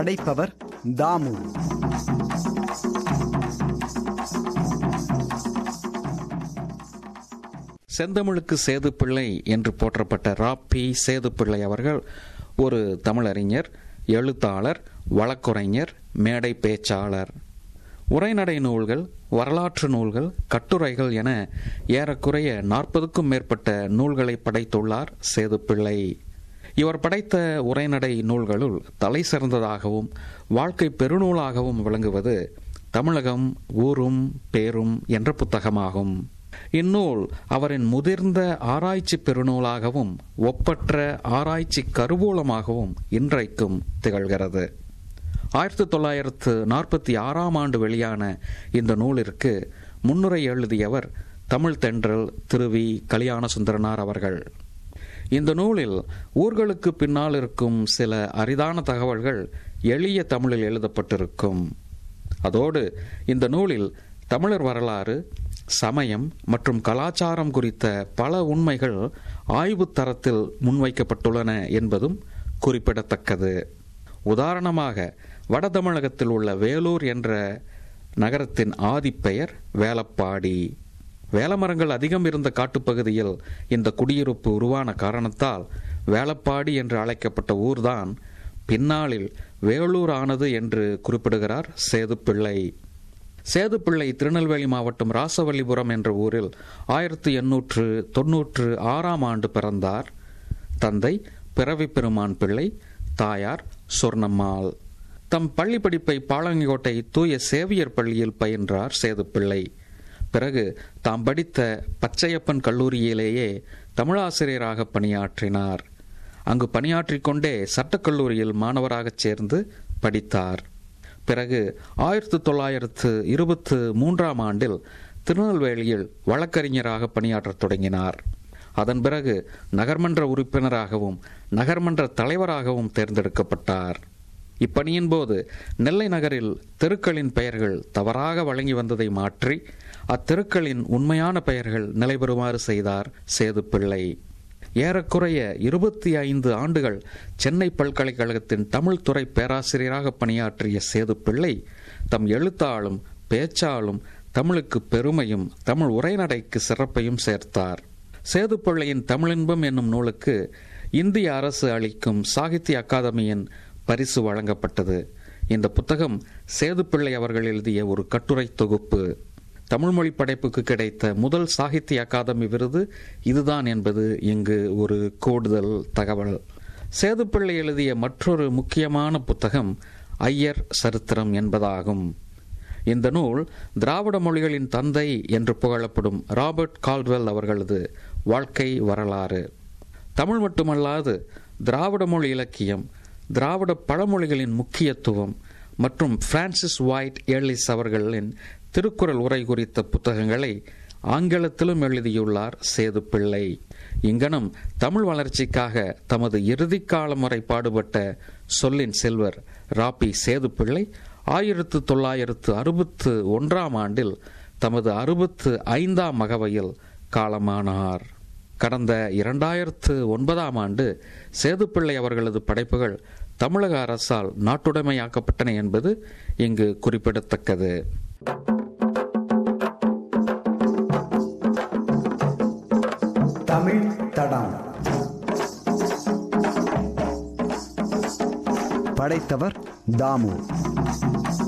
படைப்பவர் தாமு செந்தமிழுக்கு சேதுப்பிள்ளை என்று போற்றப்பட்ட ராப்பி சேதுப்பிள்ளை அவர்கள் ஒரு தமிழறிஞர் எழுத்தாளர் வழக்குரைஞர் மேடை பேச்சாளர் உரைநடை நூல்கள் வரலாற்று நூல்கள் கட்டுரைகள் என ஏறக்குறைய நாற்பதுக்கும் மேற்பட்ட நூல்களை படைத்துள்ளார் சேதுப்பிள்ளை இவர் படைத்த உரைநடை நூல்களுள் தலை சிறந்ததாகவும் வாழ்க்கை பெருநூலாகவும் விளங்குவது தமிழகம் ஊரும் பேரும் என்ற புத்தகமாகும் இந்நூல் அவரின் முதிர்ந்த ஆராய்ச்சி பெருநூலாகவும் ஒப்பற்ற ஆராய்ச்சி கருவூலமாகவும் இன்றைக்கும் திகழ்கிறது ஆயிரத்தி தொள்ளாயிரத்து நாற்பத்தி ஆறாம் ஆண்டு வெளியான இந்த நூலிற்கு முன்னுரை எழுதியவர் தமிழ் தென்றல் திருவி கல்யாண சுந்தரனார் அவர்கள் இந்த நூலில் ஊர்களுக்கு பின்னால் இருக்கும் சில அரிதான தகவல்கள் எளிய தமிழில் எழுதப்பட்டிருக்கும் அதோடு இந்த நூலில் தமிழர் வரலாறு சமயம் மற்றும் கலாச்சாரம் குறித்த பல உண்மைகள் ஆய்வு தரத்தில் முன்வைக்கப்பட்டுள்ளன என்பதும் குறிப்பிடத்தக்கது உதாரணமாக வட தமிழகத்தில் உள்ள வேலூர் என்ற நகரத்தின் ஆதிப்பெயர் வேலப்பாடி வேலமரங்கள் அதிகம் இருந்த காட்டுப்பகுதியில் இந்த குடியிருப்பு உருவான காரணத்தால் வேலப்பாடி என்று அழைக்கப்பட்ட ஊர்தான் பின்னாளில் வேலூர் ஆனது என்று குறிப்பிடுகிறார் சேதுப்பிள்ளை சேதுப்பிள்ளை திருநெல்வேலி மாவட்டம் ராசவல்லிபுரம் என்ற ஊரில் ஆயிரத்தி எண்ணூற்று தொன்னூற்று ஆறாம் ஆண்டு பிறந்தார் தந்தை பிறவி பெருமான் பிள்ளை தாயார் சொர்ணம்மாள் தம் பள்ளி படிப்பை பாளங்கோட்டை தூய சேவியர் பள்ளியில் பயின்றார் சேதுப்பிள்ளை பிறகு தாம் படித்த பச்சையப்பன் கல்லூரியிலேயே தமிழாசிரியராக பணியாற்றினார் அங்கு பணியாற்றிக் கொண்டே சட்டக்கல்லூரியில் மாணவராகச் சேர்ந்து படித்தார் பிறகு ஆயிரத்தி தொள்ளாயிரத்து இருபத்து மூன்றாம் ஆண்டில் திருநெல்வேலியில் வழக்கறிஞராக பணியாற்றத் தொடங்கினார் அதன் பிறகு நகர்மன்ற உறுப்பினராகவும் நகர்மன்ற தலைவராகவும் தேர்ந்தெடுக்கப்பட்டார் இப்பணியின் போது நெல்லை நகரில் தெருக்களின் பெயர்கள் தவறாக வழங்கி வந்ததை மாற்றி அத்தெருக்களின் உண்மையான பெயர்கள் நிலைபெறுமாறு செய்தார் சேதுப்பிள்ளை ஏறக்குறைய இருபத்தி ஐந்து ஆண்டுகள் சென்னை பல்கலைக்கழகத்தின் தமிழ் துறை பேராசிரியராக பணியாற்றிய சேதுப்பிள்ளை தம் எழுத்தாலும் பேச்சாலும் தமிழுக்கு பெருமையும் தமிழ் உரைநடைக்கு சிறப்பையும் சேர்த்தார் சேதுப்பிள்ளையின் தமிழின்பம் என்னும் நூலுக்கு இந்திய அரசு அளிக்கும் சாகித்ய அகாதமியின் பரிசு வழங்கப்பட்டது இந்த புத்தகம் சேதுப்பிள்ளை அவர்கள் எழுதிய ஒரு கட்டுரை தொகுப்பு தமிழ்மொழி படைப்புக்கு கிடைத்த முதல் சாகித்ய அகாதமி விருது இதுதான் என்பது இங்கு ஒரு கூடுதல் தகவல் சேதுப்பிள்ளை எழுதிய மற்றொரு முக்கியமான புத்தகம் ஐயர் சரித்திரம் என்பதாகும் இந்த நூல் திராவிட மொழிகளின் தந்தை என்று புகழப்படும் ராபர்ட் கால்வெல் அவர்களது வாழ்க்கை வரலாறு தமிழ் மட்டுமல்லாது திராவிட மொழி இலக்கியம் திராவிட பழமொழிகளின் முக்கியத்துவம் மற்றும் பிரான்சிஸ் ஒயிட் ஏர்லிஸ் அவர்களின் திருக்குறள் உரை குறித்த புத்தகங்களை ஆங்கிலத்திலும் எழுதியுள்ளார் சேதுப்பிள்ளை இங்கனம் தமிழ் வளர்ச்சிக்காக தமது இறுதி காலம் வரை பாடுபட்ட சொல்லின் செல்வர் ராபி சேதுப்பிள்ளை ஆயிரத்து தொள்ளாயிரத்து அறுபத்து ஒன்றாம் ஆண்டில் தமது அறுபத்து ஐந்தாம் மகவையில் காலமானார் கடந்த இரண்டாயிரத்து ஒன்பதாம் ஆண்டு சேதுப்பிள்ளை அவர்களது படைப்புகள் தமிழக அரசால் நாட்டுடைமையாக்கப்பட்டன என்பது இங்கு குறிப்பிடத்தக்கது தமிழ் தடம் படைத்தவர் தாமு